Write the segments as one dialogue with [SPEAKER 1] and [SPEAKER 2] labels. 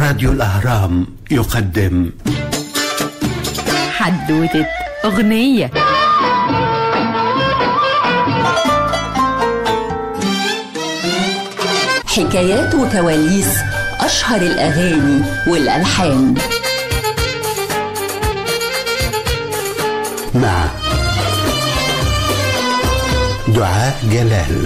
[SPEAKER 1] راديو الأهرام يقدم
[SPEAKER 2] حدوتة أغنية
[SPEAKER 3] حكايات وكواليس أشهر الأغاني والألحان
[SPEAKER 1] مع دعاء جلال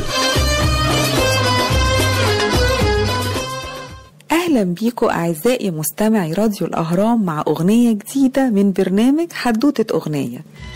[SPEAKER 4] أهلا بيكم أعزائي مستمعي راديو الأهرام مع أغنية جديدة من برنامج حدوتة أغنية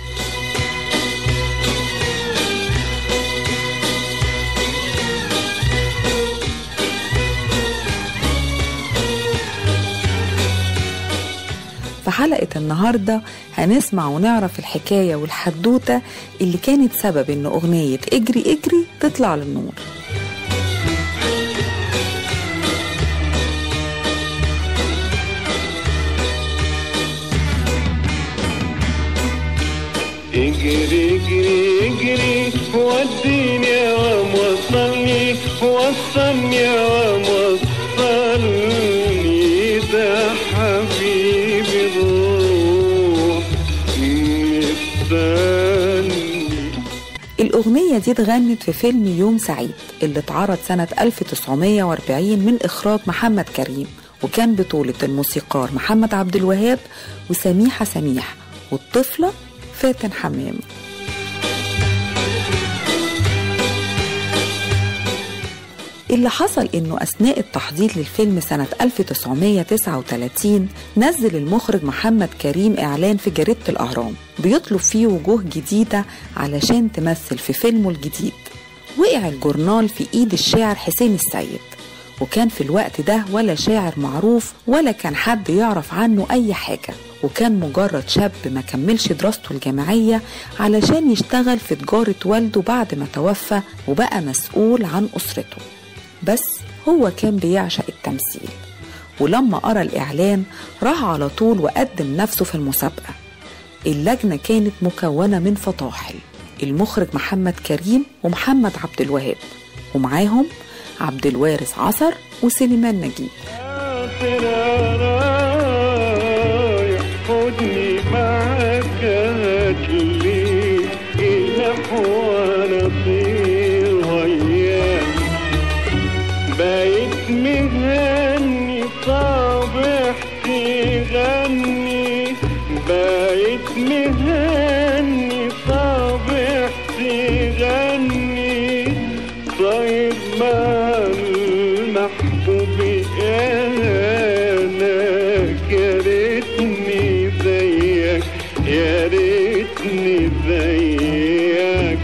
[SPEAKER 4] في حلقة النهاردة هنسمع ونعرف الحكاية والحدوتة اللي كانت سبب إن أغنية اجري اجري تطلع للنور
[SPEAKER 5] اجري اجري اجري وديني يا وام وصلني وصلني يا وام وصلني ده حبيبي الروح مستني
[SPEAKER 4] الأغنية دي اتغنت في فيلم يوم سعيد اللي اتعرض سنة 1940 من إخراج محمد كريم وكان بطولة الموسيقار محمد عبد الوهاب وسميحة سميح والطفلة فاتن حمام اللي حصل انه اثناء التحضير للفيلم سنة 1939 نزل المخرج محمد كريم اعلان في جريدة الاهرام بيطلب فيه وجوه جديدة علشان تمثل في فيلمه الجديد وقع الجورنال في ايد الشاعر حسين السيد وكان في الوقت ده ولا شاعر معروف ولا كان حد يعرف عنه اي حاجة وكان مجرد شاب ما كملش دراسته الجامعية علشان يشتغل في تجارة والده بعد ما توفى وبقى مسؤول عن أسرته بس هو كان بيعشق التمثيل ولما قرا الإعلان راح على طول وقدم نفسه في المسابقة اللجنة كانت مكونة من فطاحل المخرج محمد كريم ومحمد عبد الوهاب ومعاهم عبد الوارث عصر وسليمان نجيب
[SPEAKER 5] آخر رايح خدني معاك هاتلي إلى حوار أطير وياك بقيت مهني صابح تغني بقيت مهني صابح تغني طيب مع المحبوب انا يا ريتني زيك يا ريتني زيك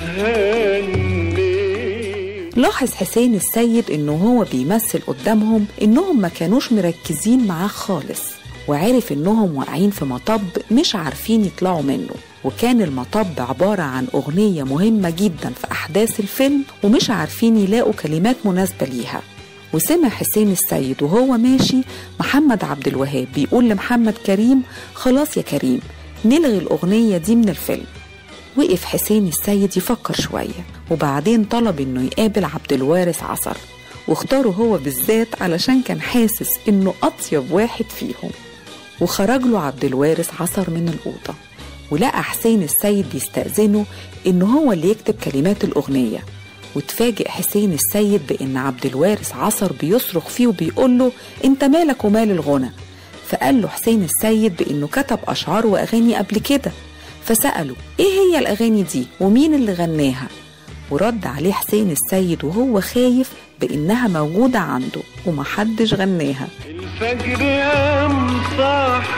[SPEAKER 5] متهني
[SPEAKER 4] لاحظ حسين السيد انه هو بيمثل قدامهم انهم ما كانوش مركزين معاه خالص وعرف انهم واقعين في مطب مش عارفين يطلعوا منه وكان المطب عبارة عن أغنية مهمة جدا في أحداث الفيلم ومش عارفين يلاقوا كلمات مناسبة ليها وسمع حسين السيد وهو ماشي محمد عبد الوهاب بيقول لمحمد كريم خلاص يا كريم نلغي الأغنية دي من الفيلم وقف حسين السيد يفكر شوية وبعدين طلب إنه يقابل عبد الوارث عصر واختاره هو بالذات علشان كان حاسس إنه أطيب واحد فيهم وخرج له عبد الوارث عصر من الأوضة ولقى حسين السيد بيستأذنه إنه هو اللي يكتب كلمات الأغنية وتفاجئ حسين السيد بإن عبد الوارث عصر بيصرخ فيه وبيقول له أنت مالك ومال الغنى فقال له حسين السيد بإنه كتب أشعار وأغاني قبل كده فسأله إيه هي الأغاني دي ومين اللي غناها ورد عليه حسين السيد وهو خايف بإنها موجودة عنده ومحدش غناها
[SPEAKER 5] الفجر قام صاح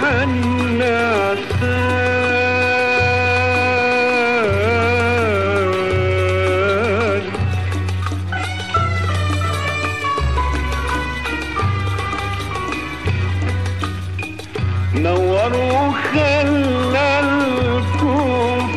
[SPEAKER 5] النعسان نور وخلى الكون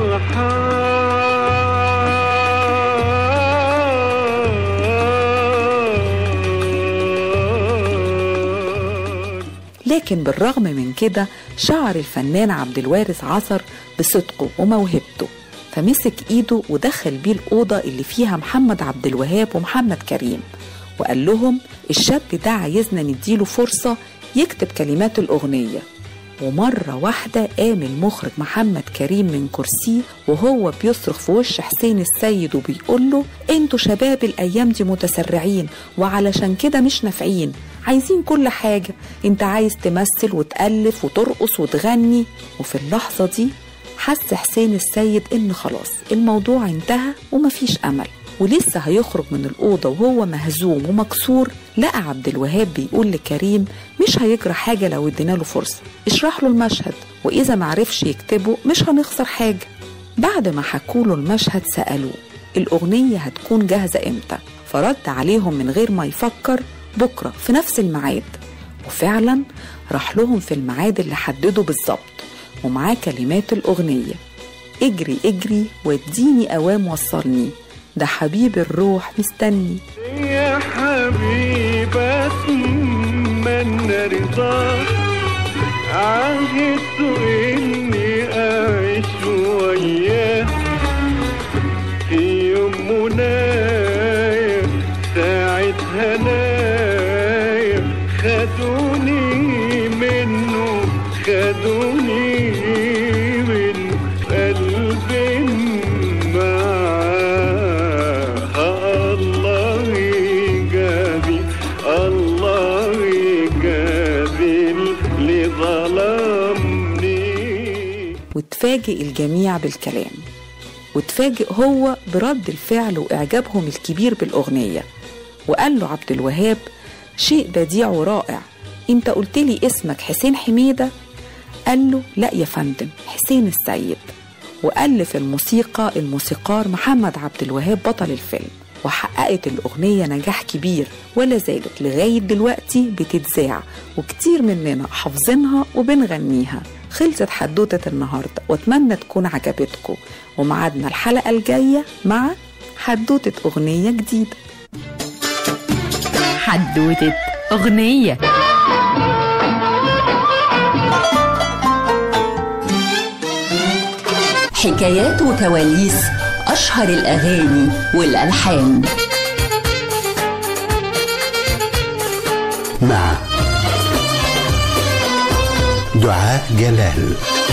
[SPEAKER 5] فرحان
[SPEAKER 4] لكن بالرغم من كده شعر الفنان عبد الوارث عصر بصدقه وموهبته فمسك ايده ودخل بيه الأوضة اللي فيها محمد عبد الوهاب ومحمد كريم وقال لهم الشاب ده عايزنا نديله فرصة يكتب كلمات الأغنية ومرة واحدة قام المخرج محمد كريم من كرسيه وهو بيصرخ في وش حسين السيد وبيقول له انتوا شباب الأيام دي متسرعين وعلشان كده مش نافعين عايزين كل حاجة انت عايز تمثل وتألف وترقص وتغني وفي اللحظة دي حس حسين السيد ان خلاص الموضوع انتهى ومفيش أمل ولسه هيخرج من الأوضة وهو مهزوم ومكسور لقى عبد الوهاب بيقول لكريم مش هيجرى حاجة لو ادينا له فرصة اشرح له المشهد وإذا معرفش يكتبه مش هنخسر حاجة بعد ما حكوا له المشهد سألوه الأغنية هتكون جاهزة إمتى فرد عليهم من غير ما يفكر بكرة في نفس الميعاد وفعلا راح لهم في الميعاد اللي حدده بالظبط ومعاه كلمات الأغنية اجري اجري واديني أوام وصلني ده حبيب الروح مستني
[SPEAKER 5] يا حبيب اتمنى رضاك عهدت اني اعيش وياه في يوم منايا ساعة هنايا خدوني منه خدوني منه قلبي معاه الله يجابي الله يجابي اللي ظلمني
[SPEAKER 4] وتفاجئ الجميع بالكلام وتفاجئ هو برد الفعل وإعجابهم الكبير بالأغنية وقال له عبد الوهاب شيء بديع ورائع انت قلت لي اسمك حسين حميدة قال له لا يا فندم حسين السيد وألف الموسيقى الموسيقار محمد عبد الوهاب بطل الفيلم وحققت الأغنية نجاح كبير ولا زالت لغاية دلوقتي بتتذاع وكتير مننا حافظينها وبنغنيها خلصت حدوتة النهاردة واتمنى تكون عجبتكم ومعادنا الحلقة الجاية مع حدوتة أغنية جديدة
[SPEAKER 2] حدوتة أغنية
[SPEAKER 3] حكايات وكواليس أشهر الأغاني والألحان
[SPEAKER 1] مع دعاء جلال